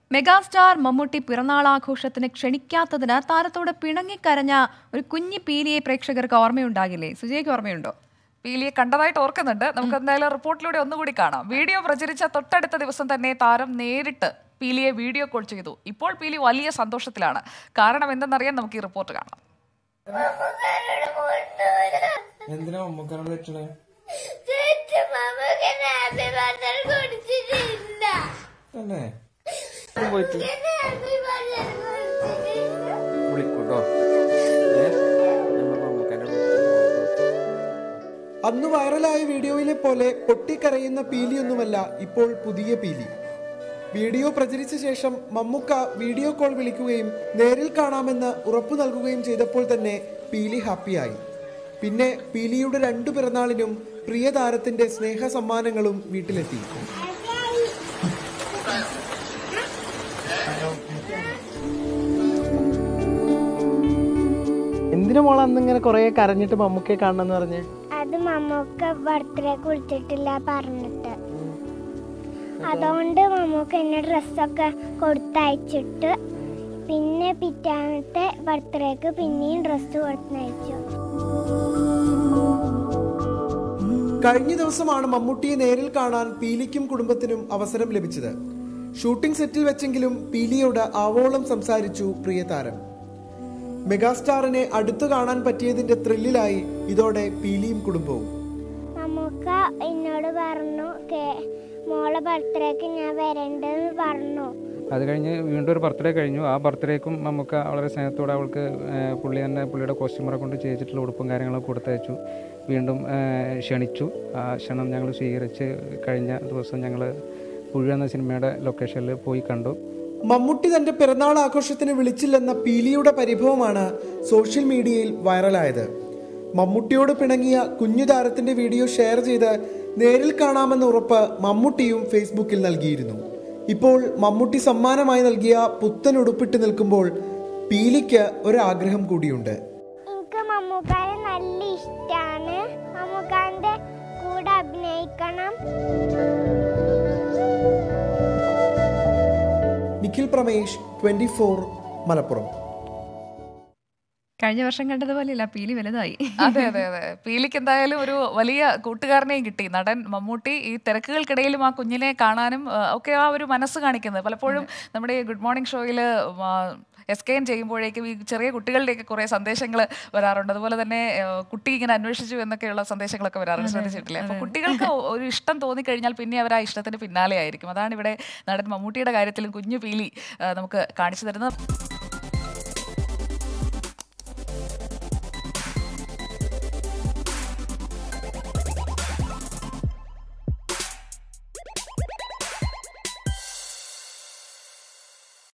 megastar Mammootty പിറന്നാൾ ആഘോഷത്തിന് ക്ഷണിക്കാത്തതിന് താരത്തോട് പിണങ്ങിക്കരഞ്ഞ ഒരു കുഞ്ഞി പീലിയെ പ്രേക്ഷകർക്ക് ഓർമ്മയുണ്ടാകില്ലേ സുജയ്ക്ക് ഓർമ്മയുണ്ടോ പീലിയെ കണ്ടതായിട്ട് ഓർക്കുന്നുണ്ട് നമുക്ക് എന്തായാലും റിപ്പോർട്ടിലൂടെ ഒന്നുകൂടി കാണാം വീഡിയോ പ്രചരിച്ച തൊട്ടടുത്ത ദിവസം തന്നെ താരം നേരിട്ട് പീലിയെ വീഡിയോ കോൾ ചെയ്തു ഇപ്പോൾ പീലി വലിയ സന്തോഷത്തിലാണ് കാരണം എന്തെന്നറിയാൻ നമുക്ക് ഈ റിപ്പോർട്ട് കാണാം എന്തിനാ മമ്മൂക്കാനോട് തെറ്റണേ തന്നെ പോയിട്ട് വിളിക്കൂട്ടോ അന്ന് വൈറലായ വീഡിയോയിലെ പോലെ പൊട്ടിക്കരയുന്ന പീലിയൊന്നുമല്ല ഇപ്പോൾ പുതിയ പീലി വീഡിയോ പ്രചരിച്ച ശേഷം മമ്മുക്ക വീഡിയോ കോൾ വിളിക്കുകയും നേരിൽ കാണാമെന്ന് ഉറപ്പു നൽകുകയും ചെയ്തപ്പോൾ തന്നെ പീലി ഹാപ്പിയായി പിന്നെ പീലിയുടെ രണ്ടു പിറന്നാളിനും പ്രിയ താരത്തിന്റെ സ്നേഹ സമ്മാനങ്ങളും വീട്ടിലെത്തി എന്തിനു മോളെ അന്ന് ഇങ്ങനെ കൊറേ കരഞ്ഞിട്ട് മമ്മൂക്കെ കാണണമെന്ന് പറഞ്ഞ് അത് മമ്മൂക്ക ബർത്ത്ഡേ കുളിച്ചിട്ടില്ല പറഞ്ഞിട്ട് അതുകൊണ്ട് മമ്മൂക്ക എന്നെ ഡ്രസ്സൊക്കെ കൊടുത്തയച്ചിട്ട് പിന്നെ പിറ്റാമത്തെ ബർത്ത്ഡേക്ക് പിന്നെയും ഡ്രസ്സ് കൊടുത്തയച്ചു കഴിഞ്ഞ ദിവസമാണ് മമ്മൂട്ടിയെ നേരിൽ കാണാൻ പീലിക്കും കുടുംബത്തിനും അവസരം ലഭിച്ചത് ഷൂട്ടിംഗ് സെറ്റിൽ വെച്ചെങ്കിലും പീലിയോട് ആവോളം സംസാരിച്ചു പ്രിയ താരം മെഗാസ്റ്റാറിനെ അടുത്തു കാണാൻ പറ്റിയതിന്റെ ത്രില്ലിലായി ഇതോടെ പീലിയും കുടുംബവും മമ്മൂക്ക എന്നോട് പറഞ്ഞു "കേ- മോളെ ബർത്ത്ഡേക്ക് ഞാൻ വരണ്ടെന്ന് പറഞ്ഞു അത് കഴിഞ്ഞ് വീണ്ടും ഒരു ബർത്ത്ഡേ കഴിഞ്ഞു ആ ബർത്ത്ഡേക്കും നമുക്ക് വളരെ സ്നേഹത്തോടെ അവൾക്ക് ഏഹ്, പുള്ളി തന്നെ പുള്ളിയുടെ കോസ്റ്റ്യൂമറെ കൊണ്ട് ചെയ്തിട്ടുള്ള ഉടുപ്പും കാര്യങ്ങളൊക്കെ കൊടുത്തയച്ചു വീണ്ടും ഏഹ്, ക്ഷണിച്ചു ആ ക്ഷണം ഞങ്ങൾ സ്വീകരിച്ച് കഴിഞ്ഞ ദിവസം ഞങ്ങൾ പുഴു എന്ന സിനിമയുടെ ലൊക്കേഷനിൽ പോയി കണ്ടു മമ്മൂട്ടി തന്റെ പിറന്നാൾ ആഘോഷത്തിന് വിളിച്ചില്ലെന്ന പീലിയുടെ പരിഭവമാണ് സോഷ്യൽ മീഡിയയിൽ വൈറലായത് മമ്മൂട്ടിയോട് പിണങ്ങിയ കുഞ്ഞു താരത്തിന്റെ വീഡിയോ ഷെയർ ചെയ്ത് നേരിൽ കാണാമെന്ന ഉറപ്പ് മമ്മൂട്ടിയും ഫേസ്ബുക്കിൽ നൽകിയിരുന്നു ഇപ്പോൾ മമ്മൂട്ടി സമ്മാനമായി നൽകിയ പുത്തൻ ഉടുപ്പിട്ട് നിൽക്കുമ്പോൾ പീലിക്ക് ഒരാഗ്രഹം കൂടിയുണ്ട് എനിക്ക് മമ്മൂക്കാരെ നല്ല ഇഷ്ടമാണ് മമ്മൂക്കാന്റെ കൂടെ അഭിനയിക്കണം നിഖിൽ പ്രമേഷ് ട്വന്റി ഫോർ മലപ്പുറം കഴിഞ്ഞ വർഷം കണ്ടതുപോലെയല്ല പീലി വലുതായി അതെ അതെ അതെ പീലിക്ക് എന്തായാലും ഒരു വലിയ കൂട്ടുകാരനെയും കിട്ടി നടൻ മമ്മൂട്ടി ഈ തിരക്കുകൾക്കിടയിലും ആ കുഞ്ഞിനെ കാണാനും ആ, ഒക്കെ ആ ഒരു മനസ്സ് കാണിക്കുന്നത് പലപ്പോഴും നമ്മുടെ ഈ ഗുഡ് മോർണിംഗ് ഷോയിൽ എസ് കെ എൻ ചെയ്യുമ്പോഴേക്കും ഈ ചെറിയ കുട്ടികളുടെയൊക്കെ കുറേ സന്ദേശങ്ങൾ വരാറുണ്ട് അതുപോലെ തന്നെ ആ, കുട്ടി ഇങ്ങനെ അന്വേഷിച്ചു എന്നൊക്കെയുള്ള സന്ദേശങ്ങളൊക്കെ വരാറുണ്ട് ശ്രദ്ധിച്ചിട്ടില്ലേ അപ്പോൾ കുട്ടികൾക്ക് ഒരു ഇഷ്ടം തോന്നിക്കഴിഞ്ഞാൽ പിന്നെ അവർ ആ ഇഷ്ടത്തിന് പിന്നാലെ ആയിരിക്കും അതാണ് ഇവിടെ നടൻ മമ്മൂട്ടിയുടെ കാര്യത്തിലും കുഞ്ഞു പീലി ആ, നമുക്ക് കാണിച്ചു തരുന്നത്